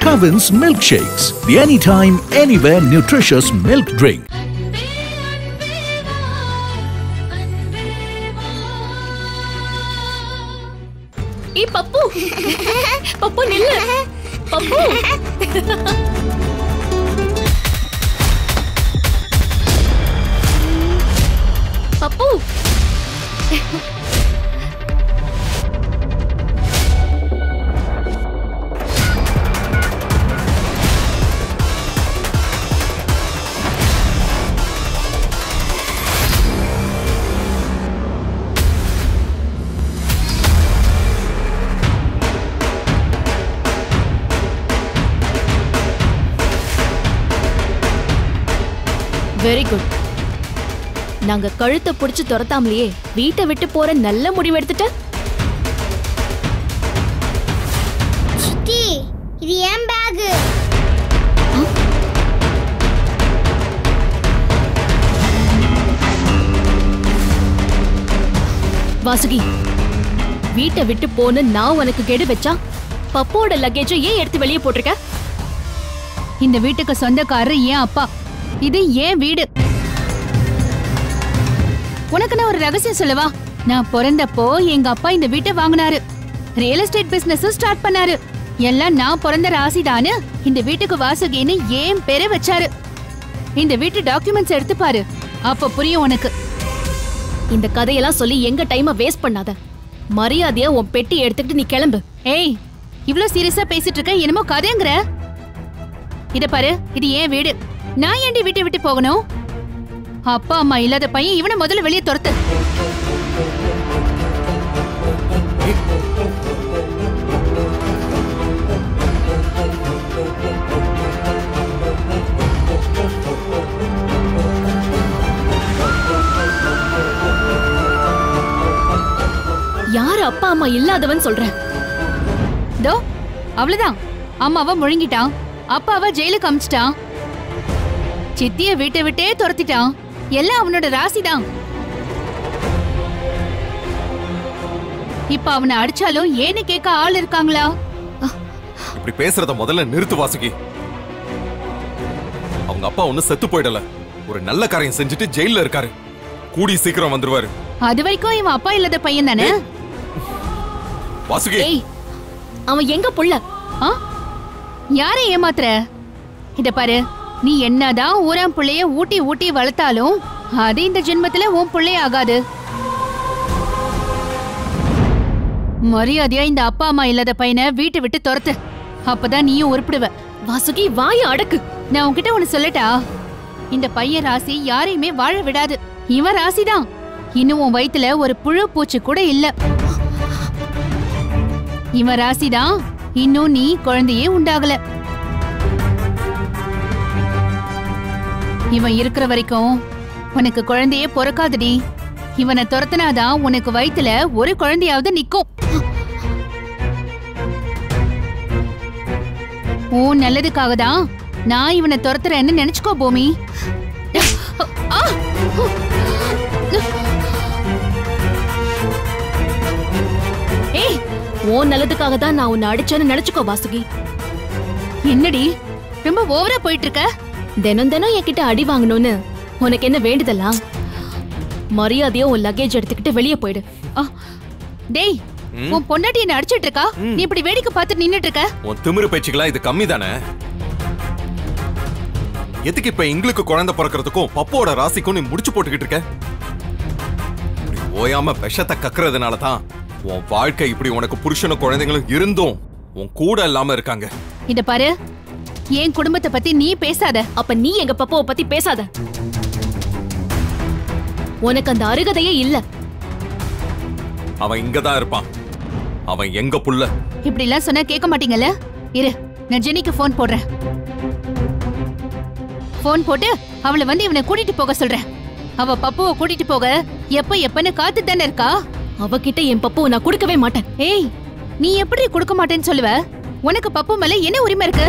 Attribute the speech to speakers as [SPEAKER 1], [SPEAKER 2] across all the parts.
[SPEAKER 1] Covin's Milkshakes, the anytime, anywhere nutritious milk drink.
[SPEAKER 2] ஏய் பப்பு பப்பு நில்லு பப்பு பப்பு very good நாங்க கழுத்தை புடிச்சு துரத்தாமலேயே வீட்டை விட்டு போற நல்ல முடிவு எடுத்துட்ட
[SPEAKER 3] சித்தி இது ஏன் பேகு
[SPEAKER 2] வாசுகி வீட்டை விட்டு போன்னு நான் உனக்கு கெடு வச்சா பப்போட லக்கேஜை ஏன் எடுத்து வெளியே போட்டிருக்க
[SPEAKER 4] இந்த வீட்டுக்கு சொந்தக்காரர் ஏன் அப்பா இது ஏன் வீடு உனக்கு நான் ஒரு ரகசியம் சொல்லவா நான் பிறந்தப்போ எங்க அப்பா இந்த வீட்டை வாங்கினாரு ரியல் எஸ்டேட் பிசினஸ் ஸ்டார்ட் பண்ணாரு எல்லாம் நான் பிறந்த ராசிதான்னு இந்த வீட்டுக்கு வாசுகின்னு ஏன் பேரை வச்சாரு இந்த வீட்டு டாக்குமெண்ட்ஸ் எடுத்து பாரு அப்ப புரியும் உனக்கு
[SPEAKER 2] இந்த கதையெல்லாம் சொல்லி எங்க டைமை வேஸ்ட் பண்ணாத மரியாதையா உன் பெட்டி எடுத்துக்கிட்டு நீ கிளம்பு
[SPEAKER 4] ஏய் இவ்ளோ சீரியஸா பேசிட்டு இருக்க என்னமோ கதைங்கிற இத பாரு இது ஏன் வீடு நான் ஏன்டி வீட்டை விட்டு போகணும் அப்பா அம்மா இல்லாத பையன் இவனை முதல்ல வெளியே துரத்து
[SPEAKER 2] யார் அப்பா அம்மா இல்லாதவன் சொல்றேன்
[SPEAKER 4] தோ அவ்வளவுதான் அம்மாவை முழுங்கிட்டான் அப்பாவை ஜெயிலுக்கு அமிச்சிட்டான் சித்திய வீட்டை விட்டே துரத்திட்டான் எல்லாம் அவனோட ராசிதான் இப்ப அவனை அடிச்சாலும் ஏன்னு கேட்க ஆள் இருக்காங்களா
[SPEAKER 5] இப்படி பேசுறத முதல்ல நிறுத்து வாசுகி அவங்க அப்பா ஒண்ணு செத்து போயிடல ஒரு நல்ல காரியம் செஞ்சுட்டு ஜெயில்ல இருக்காரு கூடி சீக்கிரம் வந்துருவாரு
[SPEAKER 4] அது வரைக்கும் இவன் அப்பா இல்லாத பையன் தானே
[SPEAKER 5] வாசுகி
[SPEAKER 2] ஏய் அவன் எங்க புள்ள
[SPEAKER 4] ஆ? யாரை ஏமாத்துற இத பாரு நீ என்னதான் ஊராம் புள்ளைய ஊட்டி ஊட்டி வளர்த்தாலும் அது இந்த ஜென்மத்துல உன் புள்ளைய ஆகாது மரியாதையா இந்த அப்பா அம்மா இல்லாத பையனை வீட்டை விட்டு துரத்து அப்பதான் நீயும் உருப்பிடுவ
[SPEAKER 2] வாசுகி வாய அடக்கு
[SPEAKER 4] நான் உன்கிட்ட ஒண்ணு சொல்லட்டா இந்த பையன் ராசி யாரையுமே வாழ விடாது இவன் ராசிதான் இன்னும் உன் வயித்துல ஒரு புழு பூச்சி கூட இல்ல இவன் ராசிதான் இன்னும் நீ குழந்தையே உண்டாகல இவன் இருக்கிற வரைக்கும் உனக்கு குழந்தையே பிறக்காதடி இவனை துரத்துனாதான் உனக்கு வயித்துல ஒரு குழந்தையாவது நிக்கும் உன் நல்லதுக்காக தான் நான் இவனை துரத்துறேன்னு நினைச்சுக்கோ பூமி
[SPEAKER 2] ஏய் உன் நல்லதுக்காக தான் நான் உன்னை அடிச்சேன்னு நினைச்சுக்கோ வாசுகி
[SPEAKER 4] என்னடி ரொம்ப ஓவரா போயிட்டு இருக்க
[SPEAKER 2] தினம் தினம் என்கிட்ட அடி வாங்கணும்னு உனக்கு என்ன வேண்டுதலாம் மரியாதையா உன் லக்கேஜ் எடுத்துக்கிட்டு வெளியே போயிடு
[SPEAKER 4] ஆ, டேய் உன் பொண்டாட்டி என்ன அடிச்சிட்டு இருக்கா நீ இப்படி வேடிக்கை பார்த்து நின்னுட்டு இருக்க
[SPEAKER 5] உன் திமிரு பேச்சுக்கெல்லாம் இது கம்மி தானே எதுக்கு இப்ப எங்களுக்கு குழந்தை பிறக்கிறதுக்கும் பப்போட ராசிக்கும் நீ முடிச்சு போட்டுக்கிட்டு இருக்க இப்படி ஓயாம விஷத்தை கக்குறதுனால தான் உன் வாழ்க்கை இப்படி உனக்கு புருஷனும் குழந்தைங்களும் இருந்தும் உன் கூட இல்லாம இருக்காங்க
[SPEAKER 4] இத பாரு என் குடும்பத்தை பத்தி நீ பேசாத
[SPEAKER 2] அப்ப நீ எங்க பப்பாவை பத்தி பேசாத உனக்கு அந்த அருகதையே இல்ல
[SPEAKER 5] அவன் இங்கதான் இருப்பான் அவன் எங்க புள்ள
[SPEAKER 4] இப்படி எல்லாம் சொன்னா கேட்க மாட்டீங்கல்ல இரு நான் ஜெனிக்கு ஃபோன் போடுறேன் ஃபோன் போட்டு அவளை வந்து இவனை கூட்டிட்டு போக சொல்றேன் அவ பப்புவை கூட்டிட்டு போக எப்ப எப்பன்னு காத்து தானே இருக்கா
[SPEAKER 2] அவகிட்ட என் பப்புவை நான் கொடுக்கவே மாட்டேன்
[SPEAKER 4] ஏய் நீ எப்படி கொடுக்க மாட்டேன்னு சொல்லுவ உனக்கு பப்பு மேல என்ன உரிமை இருக்கு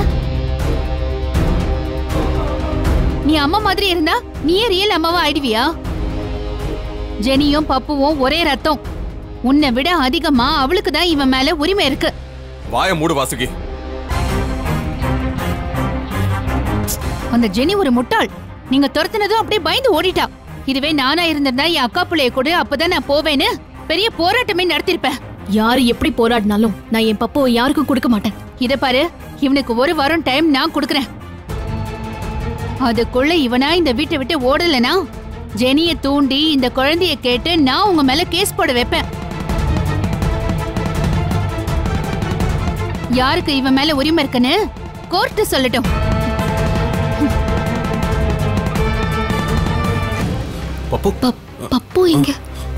[SPEAKER 4] நீ அம்மா மாதிரி இருந்தா நீயே ரியல் அம்மாவா ஆயிடுவியா ஜெனியும் பப்புவும் ஒரே ரத்தம் உன்னை விட அதிகமா அவளுக்கு தான் இவன் மேல உரிமை இருக்கு
[SPEAKER 5] வாய மூடு வாசுகி
[SPEAKER 4] அந்த ஜெனி ஒரு முட்டாள் நீங்க துரத்துனதும் அப்படியே பயந்து ஓடிட்டா இதுவே நானா இருந்திருந்தா என் அக்கா பிள்ளைய கூட அப்பதான் நான் போவேன்னு பெரிய போராட்டமே நடத்திருப்பேன்
[SPEAKER 2] யாரு எப்படி போராடினாலும் நான் என் பப்புவை யாருக்கும் கொடுக்க மாட்டேன்
[SPEAKER 4] இத பாரு இவனுக்கு ஒரு வாரம் டைம் நான் கொடுக்கறேன் அதுக்குள்ள இவனா இந்த வீட்டை விட்டு ஓடலனா ஜெனிய தூண்டி இந்த குழந்தைய கேட்டு நான் உங்க மேல கேஸ் போட வைப்பேன் யாருக்கு இவன் மேல உரிமை இருக்குன்னு கோர்ட்டு சொல்லட்டும்
[SPEAKER 5] பப்பு
[SPEAKER 2] பப்- பப்பு எங்க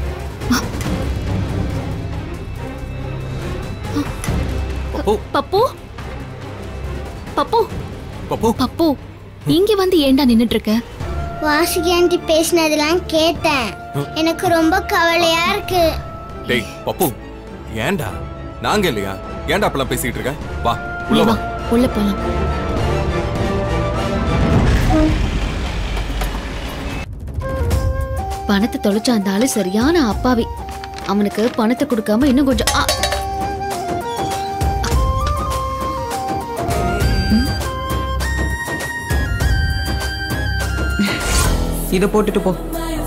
[SPEAKER 5] பப்பு
[SPEAKER 2] பப்பு பப்பு
[SPEAKER 5] பப்பு
[SPEAKER 2] பப்பு இங்க வந்து ஏன்டா நின்னுட்டு இருக்க
[SPEAKER 3] வாசுகி ஆண்டி பேசினதெல்லாம் கேட்டேன் எனக்கு ரொம்ப கவலையா இருக்கு
[SPEAKER 5] டேய் பப்பு ஏன்டா நாங்க இல்லையா ஏன்டா அப்பெல்லாம் பேசிட்டு இருக்க வா உள்ள
[SPEAKER 2] நீ
[SPEAKER 5] வா
[SPEAKER 2] வா உள்ள போலாம் பணத்தை தொலைச்ச அந்த ஆளு சரியான அப்பாவி அவனுக்கு பணத்தை கொடுக்காம இன்னும் கொஞ்சம் ஆ,
[SPEAKER 6] இதை போட்டுட்டு போ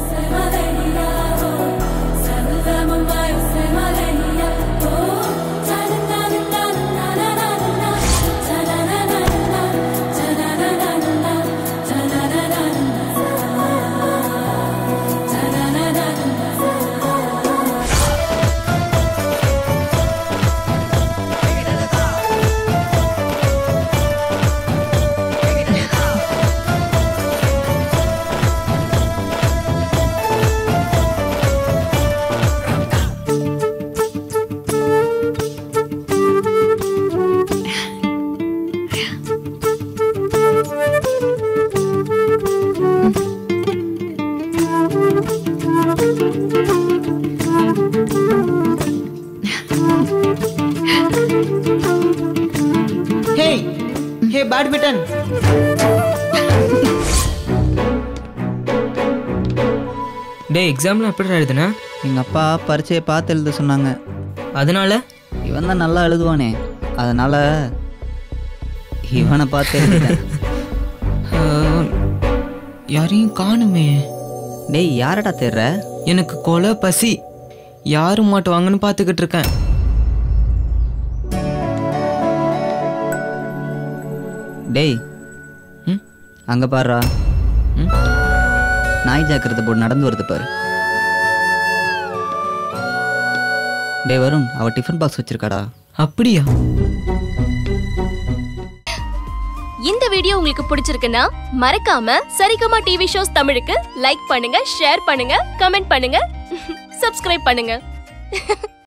[SPEAKER 6] ஹே ஹே பேட்மிண்டன்
[SPEAKER 7] டேய் எக்ஸாம்லாம் எப்படி எழுதுன
[SPEAKER 6] எங்கள் அப்பா பரீட்சையை பார்த்து எழுத சொன்னாங்க
[SPEAKER 7] அதனால
[SPEAKER 6] இவன் தான் நல்லா எழுதுவானே அதனால் இவனை பார்த்து எழுதிட்டேன்
[SPEAKER 7] ஆஹ், யாரையும் காணுமே
[SPEAKER 6] டேய் யாரடா தேடுற
[SPEAKER 7] எனக்கு கொலை பசி யாரும் மாட்டுவாங்கன்னு பார்த்துக்கிட்டு இருக்கேன்
[SPEAKER 6] டேய்
[SPEAKER 7] ம்?
[SPEAKER 6] அங்கே பாருடா
[SPEAKER 7] ம்?
[SPEAKER 6] நாய் ஜாக்கிரதை போட்டு நடந்து வருது பாரு டேய் வருண் அவ டிஃபன் பாக்ஸ் வச்சிருக்காடா
[SPEAKER 7] அப்படியா
[SPEAKER 8] இந்த வீடியோ உங்களுக்கு பிடிச்சிருக்குன்னா மறக்காம சரிகமா டிவி ஷோஸ் தமிழுக்கு லைக் பண்ணுங்க ஷேர் பண்ணுங்க கமெண்ட் பண்ணுங்க சப்ஸ்கிரைப் பண்ணுங்க